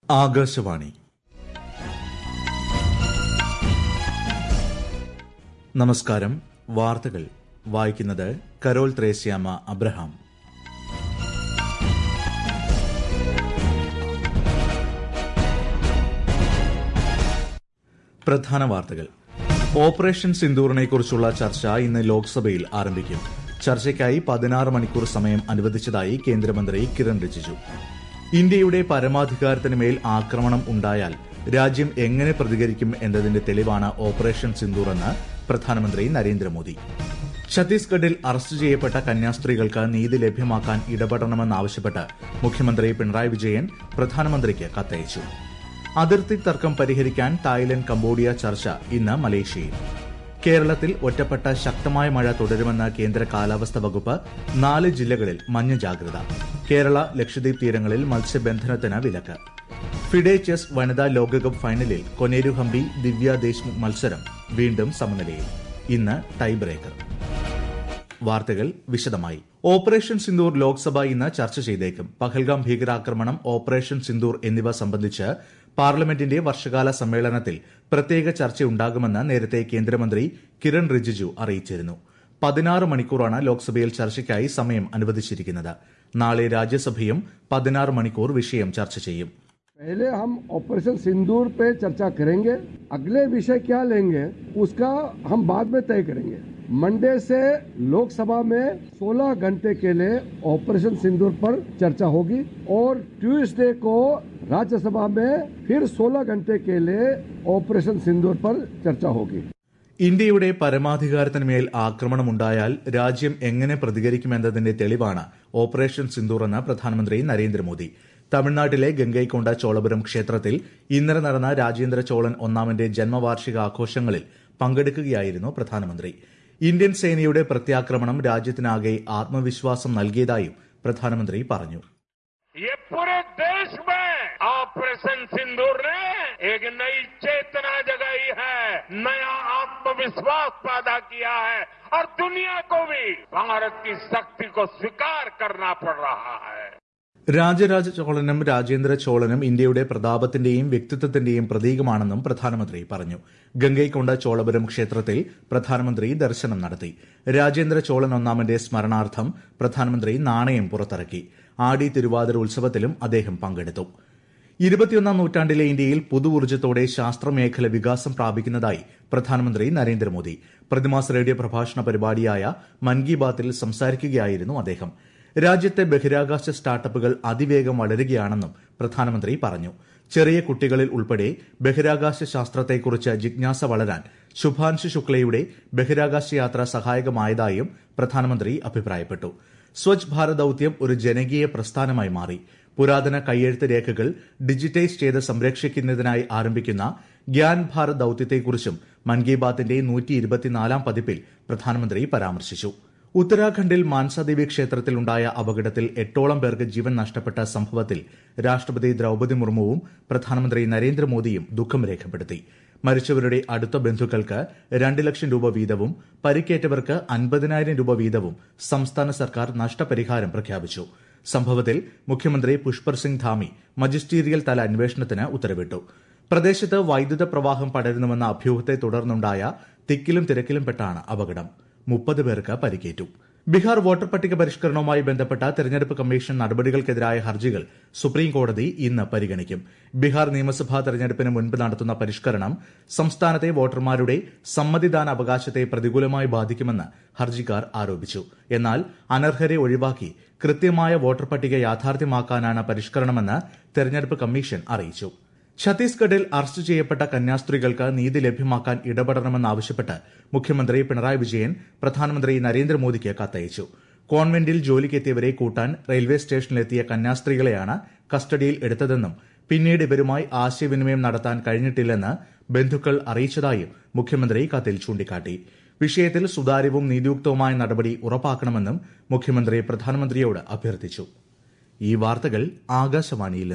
ആകാശവാണി നമസ്കാരം വാർത്തകൾ വായിക്കുന്നത് കരോൾ ത്രേസ്യാമ അബ്രഹാം പ്രധാന വാർത്തകൾ ഓപ്പറേഷൻ സിന്ദൂറിനെ കുറിച്ചുള്ള ചർച്ച ഇന്ന് ലോക്സഭയിൽ ആരംഭിക്കും ചർച്ചയ്ക്കായി പതിനാറ് മണിക്കൂർ സമയം അനുവദിച്ചതായി കേന്ദ്രമന്ത്രി കിരൺ റിജിജു ഇന്ത്യയുടെ പരമാധികാരത്തിന് മേൽ ആക്രമണം ഉണ്ടായാൽ രാജ്യം എങ്ങനെ പ്രതികരിക്കും എന്നതിന്റെ തെളിവാണ് ഓപ്പറേഷൻ സിന്ദൂർ എന്ന് പ്രധാനമന്ത്രി നരേന്ദ്രമോദി ഛത്തീസ്ഗഡിൽ അറസ്റ്റ് ചെയ്യപ്പെട്ട കന്യാസ്ത്രീകൾക്ക് നീതി ലഭ്യമാക്കാൻ ഇടപെടണമെന്നാവശ്യപ്പെട്ട് മുഖ്യമന്ത്രി പിണറായി വിജയൻ പ്രധാനമന്ത്രിക്ക് കത്തയച്ചു അതിർത്തി തർക്കം പരിഹരിക്കാൻ തായ്ലൻഡ് കംബോഡിയ ചർച്ച ഇന്ന് മലേഷ്യയിൽ കേരളത്തിൽ ഒറ്റപ്പെട്ട ശക്തമായ മഴ തുടരുമെന്ന് കേന്ദ്ര കാലാവസ്ഥാ വകുപ്പ് നാല് ജില്ലകളിൽ മഞ്ഞ ജാഗ്രത കേരള ലക്ഷദ്വീപ് തീരങ്ങളിൽ മത്സ്യബന്ധനത്തിന് വിലക്ക് ഫിഡെ ചെസ് വനിതാ ലോകകപ്പ് ഫൈനലിൽ കൊനേരു ഹംപി ദിവ്യ ദേശ്മുഖ് മത്സരം വീണ്ടും സമനിലയിൽ ഇന്ന് ടൈ ബ്രേക്കർ വാർത്തകൾ വിശദമായി ഓപ്പറേഷൻ സിന്ദൂർ ലോക്സഭ ഇന്ന് ചർച്ച ചെയ്തേക്കും പഹൽഗാം ഭീകരാക്രമണം ഓപ്പറേഷൻ സിന്ദൂർ എന്നിവ സംബന്ധിച്ച് പാർലമെന്റിന്റെ വർഷകാല സമ്മേളനത്തിൽ പ്രത്യേക ചർച്ചയുണ്ടാകുമെന്ന് നേരത്തെ കേന്ദ്രമന്ത്രി കിരൺ റിജിജു അറിയിച്ചിരുന്നു പതിനാറ് മണിക്കൂറാണ് ലോക്സഭയിൽ ചർച്ചയ്ക്കായി സമയം അനുവദിച്ചിരിക്കുന്നത് നാളെ രാജ്യസഭയും പതിനാറ് മണിക്കൂർ വിഷയം ചർച്ച ചെയ്യും पहले हम ऑपरेशन सिंदूर पे चर्चा करेंगे अगले विषय क्या लेंगे उसका हम बाद में तय करेंगे मंडे से लोकसभा में 16 घंटे के लिए ऑपरेशन सिंदूर पर चर्चा होगी और ट्यूसडे को राज्यसभा में फिर 16 घंटे के लिए ऑपरेशन सिंदूर पर चर्चा होगी ഇന്ത്യയുടെ പരമാധികാരത്തിന് മേൽ ആക്രമണമുണ്ടായാൽ രാജ്യം എങ്ങനെ പ്രതികരിക്കുമെന്നതിന്റെ തെളിവാണ് ഓപ്പറേഷൻ സിന്ദൂർ എന്ന് പ്രധാനമന്ത്രി നരേന്ദ്രമോദി തമിഴ്നാട്ടിലെ ഗംഗൈക്കൊണ്ട ചോളപുരം ക്ഷേത്രത്തിൽ ഇന്നലെ നടന്ന രാജേന്ദ്ര ചോളൻ ഒന്നാമന്റെ ജന്മവാർഷിക ആഘോഷങ്ങളിൽ പങ്കെടുക്കുകയായിരുന്നു പ്രധാനമന്ത്രി ഇന്ത്യൻ സേനയുടെ പ്രത്യാക്രമണം രാജ്യത്തിനാകെ ആത്മവിശ്വാസം നൽകിയതായും പ്രധാനമന്ത്രി പറഞ്ഞു ये पूरे देश में ऑपरेशन सिंदूर ने एक नई चेतना जगाई है नया आत्मविश्वास पैदा किया है और दुनिया को भी भारत की शक्ति को स्वीकार करना पड़ रहा है രാജരാജ ചോളനും രാജേന്ദ്ര ചോളനും ഇന്ത്യയുടെ പ്രതാപത്തിന്റെയും വ്യക്തിത്വത്തിന്റെയും പ്രതീകമാണെന്നും പ്രധാനമന്ത്രി പറഞ്ഞു ഗംഗൈക്കൊണ്ട ചോളപുരം ക്ഷേത്രത്തിൽ പ്രധാനമന്ത്രി ദർശനം നടത്തി രാജേന്ദ്ര ചോളൻ ഒന്നാമന്റെ സ്മരണാർത്ഥം പ്രധാനമന്ത്രി നാണയം പുറത്തിറക്കി ആടി തിരുവാതിര ഉത്സവത്തിലും അദ്ദേഹം പങ്കെടുത്തു ഇരുപത്തിയൊന്നാം നൂറ്റാണ്ടിലെ ഇന്ത്യയിൽ പുതുഊർജ്ജത്തോടെ ശാസ്ത്രമേഖല വികാസം പ്രാപിക്കുന്നതായി പ്രധാനമന്ത്രി നരേന്ദ്രമോദി പ്രതിമാസ റേഡിയോ പ്രഭാഷണ പരിപാടിയായ മൻ കി ബാത്തിൽ സംസാരിക്കുകയായിരുന്നു അദ്ദേഹം രാജ്യത്തെ ബഹിരാകാശ സ്റ്റാർട്ടപ്പുകൾ അതിവേഗം വളരുകയാണെന്നും പ്രധാനമന്ത്രി പറഞ്ഞു ചെറിയ കുട്ടികളിൽ ഉൾപ്പെടെ ബഹിരാകാശ ശാസ്ത്രത്തെക്കുറിച്ച് ജിജ്ഞാസ വളരാൻ ശുഭാൻശു ശുക്ലയുടെ ബഹിരാകാശ യാത്ര സഹായകമായതായും പ്രധാനമന്ത്രി അഭിപ്രായപ്പെട്ടു സ്വച്ഛ് ഭാരത് ദൌത്യം ഒരു ജനകീയ പ്രസ്ഥാനമായി മാറി പുരാതന കയ്യെഴുത്ത് രേഖകൾ ഡിജിറ്റൈസ് ചെയ്ത് സംരക്ഷിക്കുന്നതിനായി ആരംഭിക്കുന്ന ഗ്യാൻ ഭാരത് ദൌത്യത്തെക്കുറിച്ചും മൻ കി ബാത്തിന്റെ നൂറ്റി ഇരുപത്തിനാലാം പതിപ്പിൽ പ്രധാനമന്ത്രി പരാമർശിച്ചു ഉത്തരാഖണ്ഡിൽ മാൻസാദേവി ക്ഷേത്രത്തിലുണ്ടായ അപകടത്തിൽ എട്ടോളം പേർക്ക് ജീവൻ നഷ്ടപ്പെട്ട സംഭവത്തിൽ രാഷ്ട്രപതി ദ്രൌപദി മുർമുവും പ്രധാനമന്ത്രി നരേന്ദ്രമോദിയും ദുഃഖം രേഖപ്പെടുത്തി മരിച്ചവരുടെ അടുത്ത ബന്ധുക്കൾക്ക് രണ്ട് ലക്ഷം രൂപ വീതവും പരിക്കേറ്റവർക്ക് അൻപതിനായിരം രൂപ വീതവും സംസ്ഥാന സർക്കാർ നഷ്ടപരിഹാരം പ്രഖ്യാപിച്ചു സംഭവത്തിൽ മുഖ്യമന്ത്രി പുഷ്പർ സിംഗ് ധാമി മജിസ്റ്റീരിയൽ തല അന്വേഷണത്തിന് ഉത്തരവിട്ടു പ്രദേശത്ത് വൈദ്യുത പ്രവാഹം പടരുന്നുവെന്ന അഭ്യൂഹത്തെ തുടർന്നുണ്ടായ തിക്കിലും തിരക്കിലും പെട്ടാണ് അപകടം മുപ്പത് പേർക്ക് പരിക്കേറ്റു ബീഹാർ വോട്ടർ പട്ടിക പരിഷ്കരണവുമായി ബന്ധപ്പെട്ട തെരഞ്ഞെടുപ്പ് കമ്മീഷൻ നടപടികൾക്കെതിരായ ഹർജികൾ സുപ്രീം കോടതി ഇന്ന് പരിഗണിക്കും ബീഹാർ നിയമസഭാ തെരഞ്ഞെടുപ്പിന് മുൻപ് നടത്തുന്ന പരിഷ്കരണം സംസ്ഥാനത്തെ വോട്ടർമാരുടെ സമ്മതിദാന അവകാശത്തെ പ്രതികൂലമായി ബാധിക്കുമെന്ന് ഹർജിക്കാർ ആരോപിച്ചു എന്നാൽ അനർഹരെ ഒഴിവാക്കി കൃത്യമായ വോട്ടർ പട്ടിക യാഥാർത്ഥ്യമാക്കാനാണ് പരിഷ്കരണമെന്ന് തെരഞ്ഞെടുപ്പ് കമ്മീഷൻ അറിയിച്ചു ഛത്തീസ്ഗഡിൽ അറസ്റ്റ് ചെയ്യപ്പെട്ട കന്യാസ്ത്രീകൾക്ക് നീതി ലഭ്യമാക്കാൻ ഇടപെടണമെന്നാവശ്യപ്പെട്ട് മുഖ്യമന്ത്രി പിണറായി വിജയൻ പ്രധാനമന്ത്രി നരേന്ദ്രമോദിക്ക് കത്തയച്ചു കോൺവെന്റിൽ ജോലിക്കെത്തിയവരെ കൂട്ടാൻ റെയിൽവേ സ്റ്റേഷനിലെത്തിയ കന്യാസ്ത്രീകളെയാണ് കസ്റ്റഡിയിൽ എടുത്തതെന്നും പിന്നീട് ഇവരുമായി ആശയവിനിമയം നടത്താൻ കഴിഞ്ഞിട്ടില്ലെന്ന് ബന്ധുക്കൾ അറിയിച്ചതായും മുഖ്യമന്ത്രി കത്തിൽ ചൂണ്ടിക്കാട്ടി വിഷയത്തിൽ സുതാര്യവും നീതിയുക്തവുമായ നടപടി ഉറപ്പാക്കണമെന്നും മുഖ്യമന്ത്രി പ്രധാനമന്ത്രിയോട് അഭ്യർത്ഥിച്ചു ഈ വാർത്തകൾ ആകാശവാണിയിൽ നിന്ന്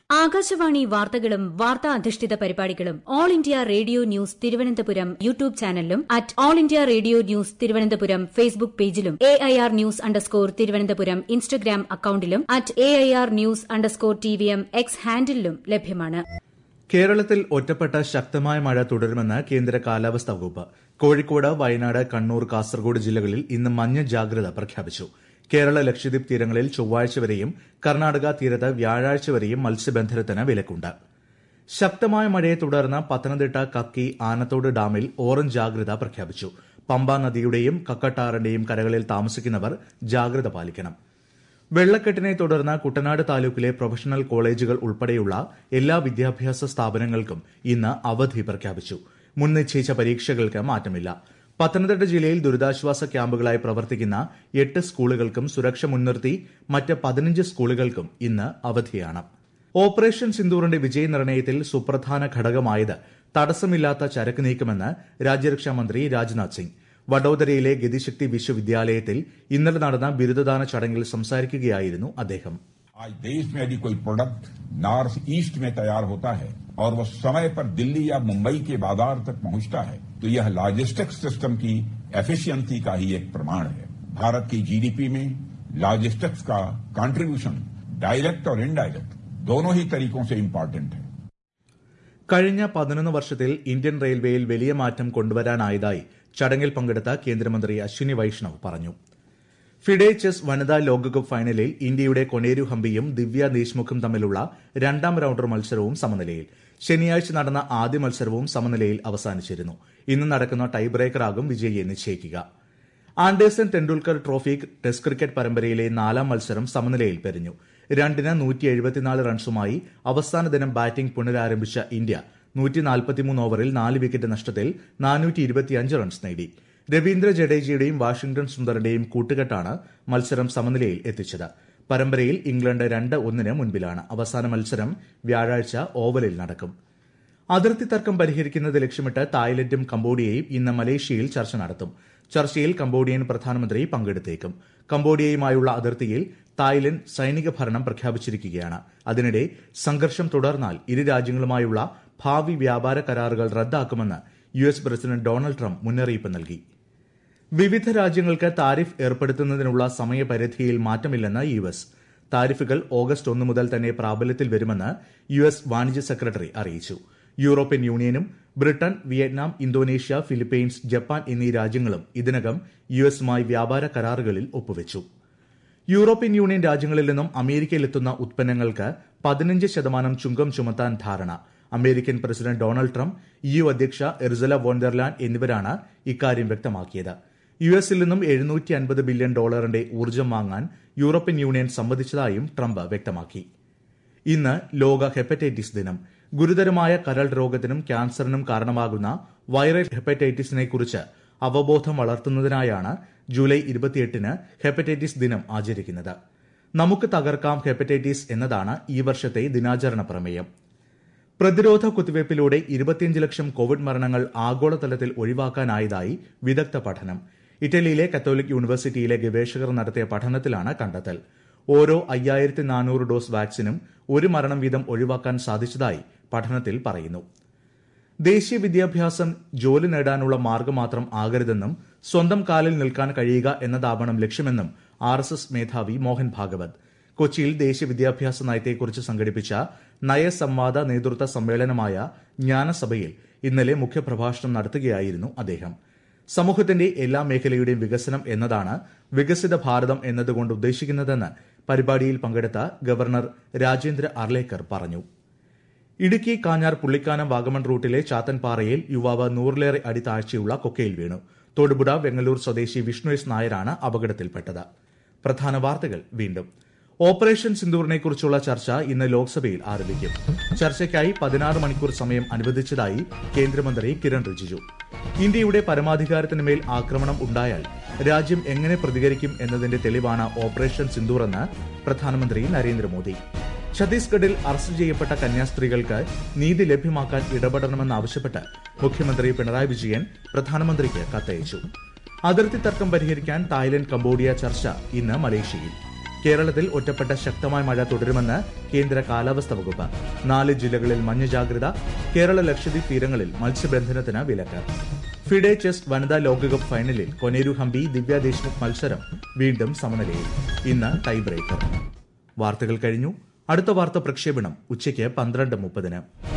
ആകാശവാണി വാർത്തകളും വാർത്താ അധിഷ്ഠിത പരിപാടികളും All India Radio News Thiruvananthapuram YouTube ചാനലിലും at All India Radio News Thiruvananthapuram Facebook പേജിലും A I R News underscore Thiruvananthapuram Instagram അക്കൌണ്ടിലും at A I R News underscore T V M X ഹാൻഡിലും ലഭ്യമാണ് കേരളത്തിൽ ഒറ്റപ്പെട്ട ശക്തമായ മഴ തുടരുമെന്ന് കേന്ദ്ര കാലാവസ്ഥാ വകുപ്പ് കോഴിക്കോട് വയനാട് കണ്ണൂർ കാസർഗോഡ് ജില്ലകളിൽ ഇന്ന് മഞ്ഞ ജാഗ്രത പ്രഖ്യാപിച്ചു കേരള ലക്ഷദ്വീപ് തീരങ്ങളിൽ ചൊവ്വാഴ്ച വരെയും കർണാടക തീരത്ത് വ്യാഴാഴ്ച വരെയും മത്സ്യബന്ധനത്തിന് വിലക്കുണ്ട് ശക്തമായ മഴയെ തുടർന്ന് പത്തനംതിട്ട കക്കി ആനത്തോട് ഡാമിൽ ഓറഞ്ച് ജാഗ്രത പ്രഖ്യാപിച്ചു പമ്പ നദിയുടെയും കക്കട്ടാറിന്റെയും കരകളിൽ താമസിക്കുന്നവർ ജാഗ്രത പാലിക്കണം വെള്ളക്കെട്ടിനെ തുടർന്ന് കുട്ടനാട് താലൂക്കിലെ പ്രൊഫഷണൽ കോളേജുകൾ ഉൾപ്പെടെയുള്ള എല്ലാ വിദ്യാഭ്യാസ സ്ഥാപനങ്ങൾക്കും ഇന്ന് അവധി പ്രഖ്യാപിച്ചു മുൻ നിശ്ചയിച്ച പരീക്ഷകൾക്ക് മാറ്റമില്ല പത്തനംതിട്ട ജില്ലയിൽ ദുരിതാശ്വാസ ക്യാമ്പുകളായി പ്രവർത്തിക്കുന്ന എട്ട് സ്കൂളുകൾക്കും സുരക്ഷ മുൻനിർത്തി മറ്റ് പതിനഞ്ച് സ്കൂളുകൾക്കും ഇന്ന് അവധിയാണ് ഓപ്പറേഷൻ സിന്ദൂറിന്റെ വിജയനിർണയത്തിൽ സുപ്രധാന ഘടകമായത് തടസ്സമില്ലാത്ത ചരക്ക് നീക്കമെന്ന് രാജ്യരക്ഷാ മന്ത്രി രാജ്നാഥ് സിംഗ് വഡോദരയിലെ ഗതിശക്തി വിശ്വവിദ്യാലയത്തിൽ ഇന്നലെ നടന്ന ബിരുദദാന ചടങ്ങിൽ സംസാരിക്കുകയായിരുന്നു അദ്ദേഹം आज देश में यदि कोई प्रोडक्ट नॉर्थ ईस्ट में तैयार होता है और वो समय पर दिल्ली या मुंबई के बाजार तक पहुंचता है तो यह लॉजिस्टिक्स सिस्टम की एफिशिएंसी का ही एक प्रमाण है भारत की जीडीपी में लॉजिस्टिक्स का कंट्रीब्यूशन डायरेक्ट और इनडायरेक्ट दोनों ही तरीकों से इम्पोर्टेंट है കഴിഞ്ഞ പതിനൊന്ന് വർഷത്തിൽ ഇന്ത്യൻ റെയിൽവേയിൽ വലിയ മാറ്റം കൊണ്ടുവരാനായതായി ചടങ്ങിൽ പങ്കെടുത്ത കേന്ദ്രമന്ത്രി അശ്വിനി വൈഷ്ണവ് പറഞ്ഞു ഫിഡെ ചെസ് വനിതാ ലോകകപ്പ് ഫൈനലിൽ ഇന്ത്യയുടെ കൊനേരു ഹംപിയും ദിവ്യ ദേശ്മുഖും തമ്മിലുള്ള രണ്ടാം റൌണ്ടർ മത്സരവും സമനിലയിൽ ശനിയാഴ്ച നടന്ന ആദ്യ മത്സരവും സമനിലയിൽ അവസാനിച്ചിരുന്നു ഇന്ന് നടക്കുന്ന ടൈ ബ്രേക്കറാകും വിജയിയെ നിശ്ചയിക്കുക Anderson Tendulkar Trophy test cricket പരമ്പരയിലെ നാലാം മത്സരം സമനിലയിൽ പെരിഞ്ഞു രണ്ടിന് നൂറ്റി എഴുപത്തിനാല് റൺസുമായി അവസാന ദിനം ബാറ്റിംഗ് പുനരാരംഭിച്ച ഇന്ത്യ നൂറ്റി നാൽപ്പത്തിമൂന്ന് ഓവറിൽ നാല് വിക്കറ്റ് നഷ്ടത്തിൽ നാനൂറ്റി ഇരുപത്തിയഞ്ച് റൺസ് നേടി രവീന്ദ്ര ജഡേജയുടെയും വാഷിംഗ്ടൺ സുന്ദറിന്റെയും കൂട്ടുകെട്ടാണ് മത്സരം സമനിലയിൽ എത്തിച്ചത് പരമ്പരയിൽ ഇംഗ്ലണ്ട് രണ്ട് ഒന്നിന് മുൻപിലാണ് അവസാന മത്സരം വ്യാഴാഴ്ച ഓവലിൽ നടക്കും അതിർത്തി തർക്കം പരിഹരിക്കുന്നത് ലക്ഷ്യമിട്ട് തായ്ലൻഡും കംബോഡിയയും ഇന്ന് മലേഷ്യയിൽ ചർച്ച നടത്തും ചർച്ചയിൽ കംബോഡിയൻ പ്രധാനമന്ത്രി പങ്കെടുത്തേക്കും കംബോഡിയയുമായുള്ള അതിർത്തിയിൽ തായ്ലൻഡ് സൈനിക ഭരണം പ്രഖ്യാപിച്ചിരിക്കുകയാണ് അതിനിടെ സംഘർഷം തുടർന്നാൽ ഇരു രാജ്യങ്ങളുമായുള്ള ഭാവി വ്യാപാര കരാറുകൾ റദ്ദാക്കുമെന്ന് U S president Donald Trump മുന്നറിയിപ്പ് നൽകി വിവിധ രാജ്യങ്ങൾക്ക് താരിഫ് ഏർപ്പെടുത്തുന്നതിനുള്ള സമയപരിധിയിൽ മാറ്റമില്ലെന്ന് യു എസ് താരിഫുകൾ ഓഗസ്റ്റ് ഒന്ന് മുതൽ തന്നെ പ്രാബല്യത്തിൽ വരുമെന്ന് യു എസ് വാണിജ്യ സെക്രട്ടറി അറിയിച്ചു യൂറോപ്യൻ യൂണിയനും Britain Vietnam Indonesia Philippines Japan എന്നീ രാജ്യങ്ങളും ഇതിനകം യു എസുമായി വ്യാപാര കരാറുകളിൽ ഒപ്പുവച്ചു യൂറോപ്യൻ യൂണിയൻ രാജ്യങ്ങളിൽ നിന്നും അമേരിക്കയിലെത്തുന്ന ഉത്പന്നങ്ങൾക്ക് പതിനഞ്ച് ശതമാനം ചുങ്കം ചുമത്താൻ ധാരണ American president Donald Trump U അധ്യക്ഷ എർസല വോണ്ടർലാൻ എന്നിവരാണ് ഇക്കാര്യം വ്യക്തമാക്കിയത് യു എസിൽ നിന്നും എഴുന്നൂറ്റി അൻപത് ബില്യൺ ഡോളറിന്റെ ഊർജ്ജം വാങ്ങാൻ യൂറോപ്യൻ യൂണിയൻ സമ്മതിച്ചതായും ട്രംപ് വ്യക്തമാക്കി ഇന്ന് ലോക ഹെപ്പറ്റൈറ്റിസ് ദിനം ഗുരുതരമായ കരൾ രോഗത്തിനും ക്യാൻസറിനും കാരണമാകുന്ന വൈറൽ ഹെപ്പറ്റൈറ്റിസിനെ കുറിച്ച് അവബോധം വളർത്തുന്നതിനായാണ് ജൂലൈ ഇരുപത്തിയെട്ടിന് ഹെപ്പറ്റൈറ്റിസ് ദിനം ആചരിക്കുന്നത് നമുക്ക് തകർക്കാം ഹെപ്പറ്റൈറ്റിസ് എന്നതാണ് ഈ വർഷത്തെ ദിനാചരണ പ്രമേയം പ്രതിരോധ കുത്തിവയ്പിലൂടെ ഇരുപത്തിയഞ്ച് ലക്ഷം കോവിഡ് മരണങ്ങൾ ആഗോളതലത്തിൽ ഒഴിവാക്കാനായതായി വിദഗ്ധ പഠനം ഇറ്റലിയിലെ കത്തോലിക് യൂണിവേഴ്സിറ്റിയിലെ ഗവേഷകർ നടത്തിയ പഠനത്തിലാണ് കണ്ടെത്തൽ ഓരോ അയ്യായിരത്തി നാനൂറ് ഡോസ് വാക്സിനും ഒരു മരണം വീതം ഒഴിവാക്കാൻ സാധിച്ചതായി പഠനത്തിൽ പറയുന്നു ദേശീയ വിദ്യാഭ്യാസം ജോലി നേടാനുള്ള മാർഗം മാത്രം ആകരുതെന്നും സ്വന്തം കാലിൽ നിൽക്കാൻ കഴിയുക എന്നതാവണം ലക്ഷ്യമെന്നും ആർ എസ് എസ് മേധാവി മോഹൻ ഭാഗവത് കൊച്ചിയിൽ ദേശീയ വിദ്യാഭ്യാസ നയത്തെക്കുറിച്ച് സംഘടിപ്പിച്ച നയസംവാദ നേതൃത്വ സമ്മേളനമായ ജ്ഞാനസഭയിൽ ഇന്നലെ മുഖ്യപ്രഭാഷണം നടത്തുകയായിരുന്നു അദ്ദേഹം സമൂഹത്തിന്റെ എല്ലാ മേഖലയുടെയും വികസനം എന്നതാണ് വികസിത ഭാരതം എന്നതുകൊണ്ട് ഉദ്ദേശിക്കുന്നതെന്ന് പരിപാടിയിൽ പങ്കെടുത്ത ഗവർണർ രാജേന്ദ്ര അർലേക്കർ പറഞ്ഞു ഇടുക്കി കാഞ്ഞാർ പുള്ളിക്കാനം വാഗമൺ റൂട്ടിലെ ചാത്തൻപാറയിൽ യുവാവ് നൂറിലേറെ അടി താഴ്ചയുള്ള കൊക്കയിൽ വീണു തൊടുപുഴ വെങ്ങല്ലൂർ സ്വദേശി വിഷ്ണു എസ് നായരാണ് അപകടത്തിൽപ്പെട്ടത് പ്രധാന വാർത്തകൾ വീണ്ടും ഓപ്പറേഷൻ സിന്ദൂറിനെക്കുറിച്ചുള്ള ചർച്ച ഇന്ന് ലോക്സഭയിൽ ആരംഭിക്കും ചർച്ചയ്ക്കായി പതിനാറ് മണിക്കൂർ സമയം അനുവദിച്ചതായി കേന്ദ്രമന്ത്രി കിരൺ റിജിജു ഇന്ത്യയുടെ പരമാധികാരത്തിന് മേൽ ആക്രമണം ഉണ്ടായാൽ രാജ്യം എങ്ങനെ പ്രതികരിക്കും എന്നതിന്റെ തെളിവാണ് ഓപ്പറേഷൻ സിന്ദൂർ എന്ന് പ്രധാനമന്ത്രി നരേന്ദ്രമോദി ഛത്തീസ്ഗഡിൽ അറസ്റ്റ് ചെയ്യപ്പെട്ട കന്യാസ്ത്രീകൾക്ക് നീതി ലഭ്യമാക്കാൻ ഇടപെടണമെന്നാവശ്യപ്പെട്ട് മുഖ്യമന്ത്രി പിണറായി വിജയൻ പ്രധാനമന്ത്രിക്ക് കത്തയച്ചു അതിർത്തി തർക്കം പരിഹരിക്കാൻ തായ്ലൻഡ് കംബോഡിയ ചർച്ച ഇന്ന് മലേഷ്യയിൽ കേരളത്തിൽ ഒറ്റപ്പെട്ട ശക്തമായ മഴ തുടരുമെന്ന് കേന്ദ്ര കാലാവസ്ഥാ വകുപ്പ് നാല് ജില്ലകളിൽ മഞ്ഞ ജാഗ്രത കേരള ലക്ഷദ്വീപ് തീരങ്ങളിൽ മത്സ്യബന്ധനത്തിന് വിലക്ക് ഫിഡെ ചെസ് വനിതാ ലോകകപ്പ് ഫൈനലിൽ കൊനേരു ഹംപി ദിവ്യ ദേശ്മുഖ് മത്സരം വീണ്ടും സമനിലയിൽ ഇന്ന് ടൈ ബ്രേക്കർ വാർത്തകൾ കഴിഞ്ഞു അടുത്ത വാർത്ത പ്രക്ഷേപണം ഉച്ചയ്ക്ക് പന്ത്രണ്ട് മുപ്പതിന്